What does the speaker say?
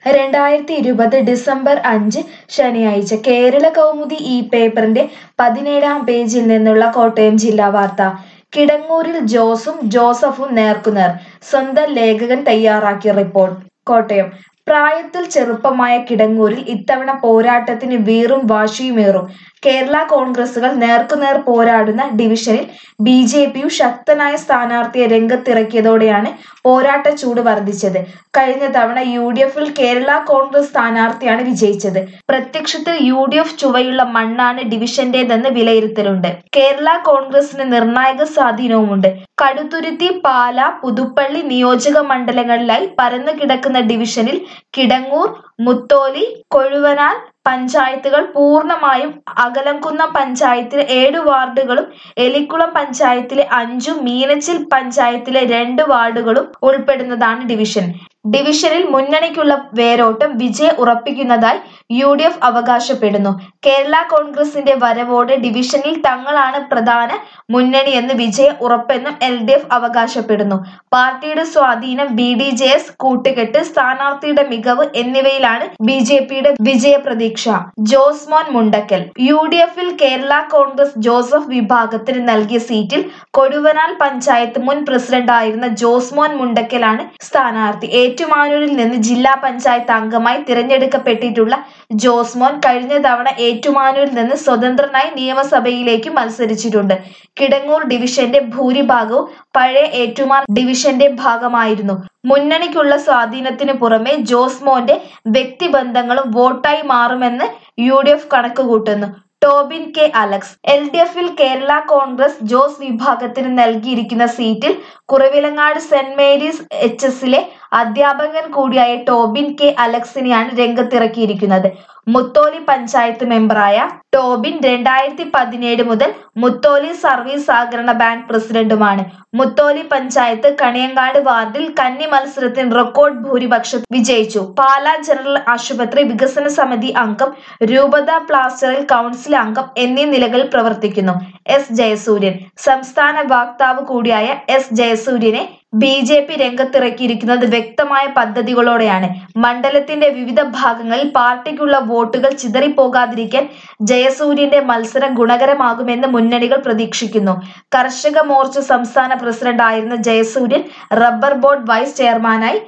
രണ്ടായിരത്തി ഇരുപത് ഡിസംബർ അഞ്ച് ശനിയാഴ്ച കേരള കൗമുദി ഈ പേപ്പറിന്റെ പതിനേഴാം പേജിൽ നിന്നുള്ള കോട്ടയം ജില്ലാ വാർത്ത കിടങ്ങൂരിൽ ജോസും ജോസഫും നേർക്കുനേർ സ്വന്തം ലേഖകൻ തയ്യാറാക്കിയ റിപ്പോർട്ട് കോട്ടയം പ്രായത്തിൽ ചെറുപ്പമായ കിടങ്ങൂരിൽ ഇത്തവണ പോരാട്ടത്തിന് വീറും വാശിയുമേറും കേരള കോൺഗ്രസുകൾ നേർക്കുനേർ പോരാടുന്ന ഡിവിഷനിൽ ബി ജെ പിയു ശക്തനായ സ്ഥാനാർത്ഥിയെ രംഗത്തിറക്കിയതോടെയാണ് പോരാട്ട ചൂട് വർദ്ധിച്ചത് കഴിഞ്ഞ തവണ യു ഡി എഫിൽ കേരള കോൺഗ്രസ് സ്ഥാനാർത്ഥിയാണ് വിജയിച്ചത് പ്രത്യക്ഷത്തിൽ യു ഡി എഫ് ചുവയുള്ള മണ്ണാണ് ഡിവിഷന്റേതെന്ന് വിലയിരുത്തലുണ്ട് കേരള കോൺഗ്രസിന് നിർണായക സ്വാധീനവുമുണ്ട് കടുത്തുരുത്തി പാല പുതുപ്പള്ളി നിയോജക മണ്ഡലങ്ങളിലായി പരന്നു കിടക്കുന്ന ഡിവിഷനിൽ കിടങ്ങൂർ മുത്തോലി കൊഴുവനാൽ പഞ്ചായത്തുകൾ പൂർണ്ണമായും അകലംകുന്നം പഞ്ചായത്തിലെ ഏഴ് വാർഡുകളും എലിക്കുളം പഞ്ചായത്തിലെ അഞ്ചും മീനച്ചിൽ പഞ്ചായത്തിലെ രണ്ട് വാർഡുകളും ഉൾപ്പെടുന്നതാണ് ഡിവിഷൻ ഡിവിഷനിൽ മുന്നണിക്കുള്ള വേരോട്ടം വിജയം ഉറപ്പിക്കുന്നതായി യു ഡി എഫ് അവകാശപ്പെടുന്നു കേരള കോൺഗ്രസിന്റെ വരവോടെ ഡിവിഷനിൽ തങ്ങളാണ് പ്രധാന മുന്നണിയെന്ന് വിജയം ഉറപ്പെന്നും എൽ ഡി എഫ് അവകാശപ്പെടുന്നു പാർട്ടിയുടെ സ്വാധീനം ബി ഡി ജെ എസ് കൂട്ടുകെട്ട് സ്ഥാനാർത്ഥിയുടെ മികവ് എന്നിവയിലാണ് ബി ജെ പിയുടെ വിജയ പ്രതീക്ഷ ജോസ്മോൻ മുണ്ടക്കൽ യു ഡി എഫിൽ കേരള കോൺഗ്രസ് ജോസഫ് വിഭാഗത്തിന് നൽകിയ സീറ്റിൽ കൊടുവനാൽ പഞ്ചായത്ത് മുൻ പ്രസിഡന്റായിരുന്ന ജോസ്മോൻ മുണ്ടക്കലാണ് സ്ഥാനാർത്ഥി ഏറ്റുമാനൂരിൽ നിന്ന് ജില്ലാ പഞ്ചായത്ത് അംഗമായി തിരഞ്ഞെടുക്കപ്പെട്ടിട്ടുള്ള ജോസ്മോൻ കഴിഞ്ഞ തവണ ഏറ്റുമാനൂരിൽ നിന്ന് സ്വതന്ത്രനായി നിയമസഭയിലേക്ക് മത്സരിച്ചിട്ടുണ്ട് കിടങ്ങൂർ ഡിവിഷന്റെ ഭൂരിഭാഗവും പഴയ ഏറ്റുമാൻ ഡിവിഷന്റെ ഭാഗമായിരുന്നു മുന്നണിക്കുള്ള സ്വാധീനത്തിന് പുറമെ ജോസ്മോന്റെ വ്യക്തിബന്ധങ്ങളും വോട്ടായി മാറുമെന്ന് യു ഡി എഫ് കണക്കുകൂട്ടുന്നു Tobin K Alex L D എഫിൽ കേരള കോൺഗ്രസ് ജോസ് വിഭാഗത്തിന് നൽകിയിരിക്കുന്ന സീറ്റിൽ കുറവിലങ്ങാട് സെന്റ് മേരീസ് എച്ച് എസിലെ അധ്യാപകൻ കൂടിയായ ടോബിൻ കെ അലക്സിനെയാണ് രംഗത്തിറക്കിയിരിക്കുന്നത് മുത്തോലി പഞ്ചായത്ത് മെമ്പറായ ടോബിൻ രണ്ടായിരത്തി പതിനേഴ് മുതൽ മുത്തോലി സർവീസ് സഹകരണ ബാങ്ക് പ്രസിഡന്റുമാണ് മുത്തോലി പഞ്ചായത്ത് കണിയങ്കാട് വാർഡിൽ കന്നി മത്സരത്തിന് റെക്കോർഡ് ഭൂരിപക്ഷം വിജയിച്ചു പാലാ ജനറൽ ആശുപത്രി വികസന സമിതി അംഗം രൂപത പ്ലാസ്റ്ററിൽ കൗൺസിൽ അംഗം എന്നീ നിലകളിൽ പ്രവർത്തിക്കുന്നു എസ് ജയസൂര്യൻ സംസ്ഥാന വക്താവ് കൂടിയായ എസ് ജയസൂര്യനെ ബി ജെ പി രംഗത്തിറക്കിയിരിക്കുന്നത് വ്യക്തമായ പദ്ധതികളോടെയാണ് മണ്ഡലത്തിന്റെ വിവിധ ഭാഗങ്ങളിൽ പാർട്ടിക്കുള്ള വോട്ടുകൾ ചിതറിപ്പോകാതിരിക്കാൻ ജയസൂര്യന്റെ മത്സരം ഗുണകരമാകുമെന്ന് മുന്നണികൾ പ്രതീക്ഷിക്കുന്നു കർഷക മോർച്ച സംസ്ഥാന പ്രസിഡന്റായിരുന്ന ജയസൂര്യൻ റബ്ബർ ബോർഡ് വൈസ് ചെയർമാനായി